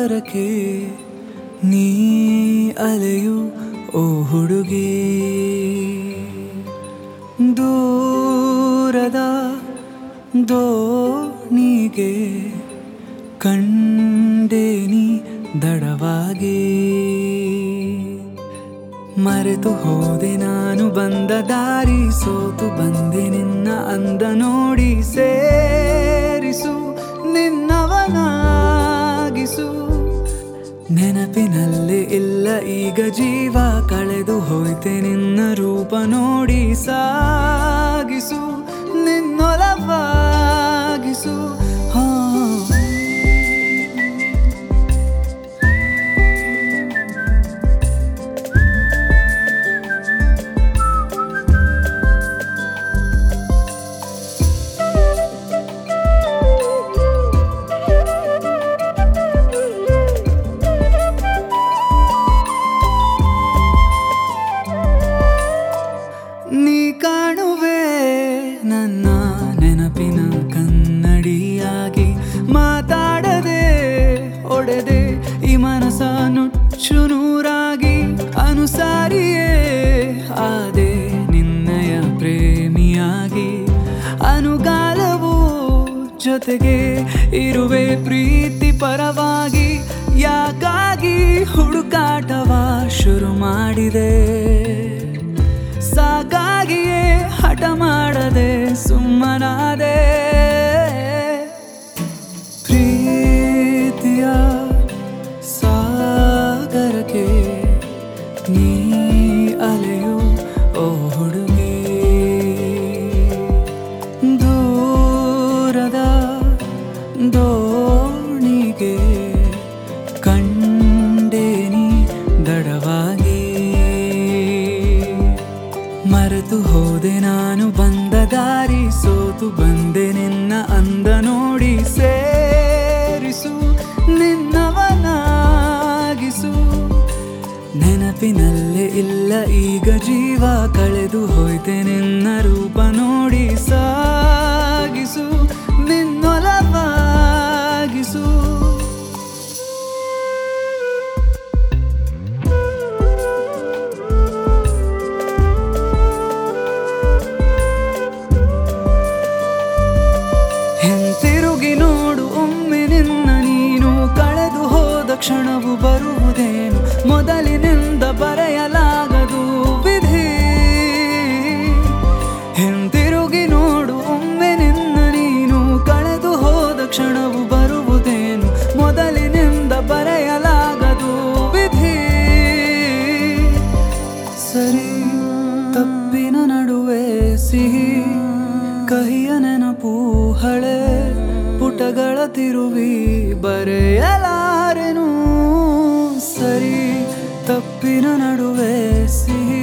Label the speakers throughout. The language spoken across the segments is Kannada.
Speaker 1: ಸಾಗರಕ್ಕೆ ನೀ ಅಲೆಯು ಓ ಹುಡುಗಿ ದೂರದ ದೋಣಿಗೆ ಕಂಡೇನಿ ದಡವಾಗಿ ಮರೆತು ಹೋದೆ ನಾನು ಬಂದ ದಾರಿ ಸೋತು ಬಂದೆ ನಿನ್ನ ಅಂದ ನೋಡಿ ಸೇರಿಸು ನಿನ್ನವನಾಗಿಸು ನೆನಪಿನಲ್ಲಿ ಇಲ್ಲ ಈಗ ಜೀವ ಕಳೆದು ಹೋಯ್ತೆ ನಿನ್ನ ರೂಪ ನೋಡಿ ಸಾಗಿಸು ನಿನ್ನೊಲವಾಗಿಸು ಹಾ ನೀ ಕಾಣುವೆ ನನ್ನ ನೆನಪಿನ ಕನ್ನಡಿಯಾಗಿ ಮಾತಾಡದೆ ಒಡೆದೆ ಈ ಮನಸ ನುಚ್ಚು ನೂರಾಗಿ ಅನುಸಾರಿಯೇ ಆದೆ ನಿನ್ನಯ ಪ್ರೇಮಿಯಾಗಿ ಅನುಗಾಲವು ಜೊತೆಗೆ ಇರುವೆ ಪ್ರೀತಿ ಪರವಾಗಿ ಯಾಕಾಗಿ ಹುಡುಕಾಟವ ಶುರು ಮಾಡಿದೆ ಸಾಕಾಗಿಯೇ ಹಠ ಮಾಡದೆ ಸುಮ್ಮನಾದೆ ಪ್ರೀತಿಯ ಸಾಗರಕ್ಕೆ ನೀ ಅಲೆಯು ಓ ಹುಡುಗಿ ದೂರದ ದೋಣಿಗೆ ಕಂಡೇನಿ ದಡವಾಗಿ ಮರೆತು ಹೋದೆ ನಾನು ಬಂದ ದಾರಿ ಸೋತು ಬಂದೆ ನಿನ್ನ ಅಂದ ನೋಡಿ ಸೇರಿಸು ನಿನ್ನವನಾಗಿಸು ನೆನಪಿನಲ್ಲೇ ಇಲ್ಲ ಈಗ ಜೀವ ಕಳೆದು ಹೋಯ್ತೆ ನಿನ್ನ ರೂಪ ನೋಡಿ ಸಾಗಿಸು ನಿನ್ನೊಲವಾಗಿಸು ಹಿಂತಿರುಗಿ ನೋಡು ಒಮ್ಮೆ ನಿನ್ನ ನೀನು ಕಳೆದು ಹೋದ ಕ್ಷಣವು ಬರುವುದೇನು ಮೊದಲಿನಿಂದ ಬರೆಯಲಾಗದು ವಿಧಿ ಹಿಂತಿರುಗಿ ನೋಡು ಒಮ್ಮೆ ನಿನ್ನ ನೀನು ಕಳೆದು ಹೋದ ಕ್ಷಣವು ಬರುವುದೇನು ಮೊದಲಿನಿಂದ ಬರೆಯಲಾಗದು ವಿಧಿ ಸರಿ ತಪ್ಪಿನ ನಡುವೆ ಸಿಹಿ ಕಹಿಯ ನೆನಪು ಹಳೆ ಪುಟಗಳ ತಿರುವಿ ಬರೆಯಲಾರೆನು ಸರಿ ತಪ್ಪಿನ ನಡುವೆ ಸಿಹಿ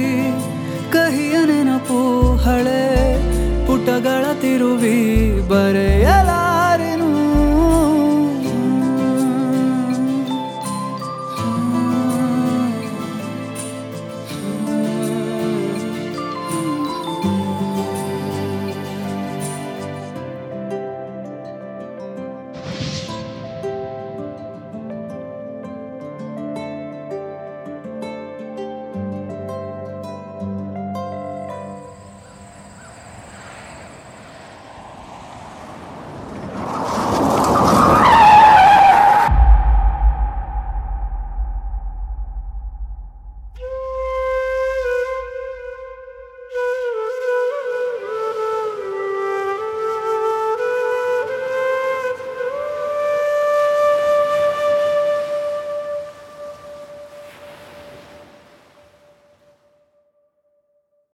Speaker 1: ಕಹಿಯ ನೆನಪು ಹಳೆ ಪುಟಗಳ ತಿರುವಿ ಬರೆಯಲಾರೆ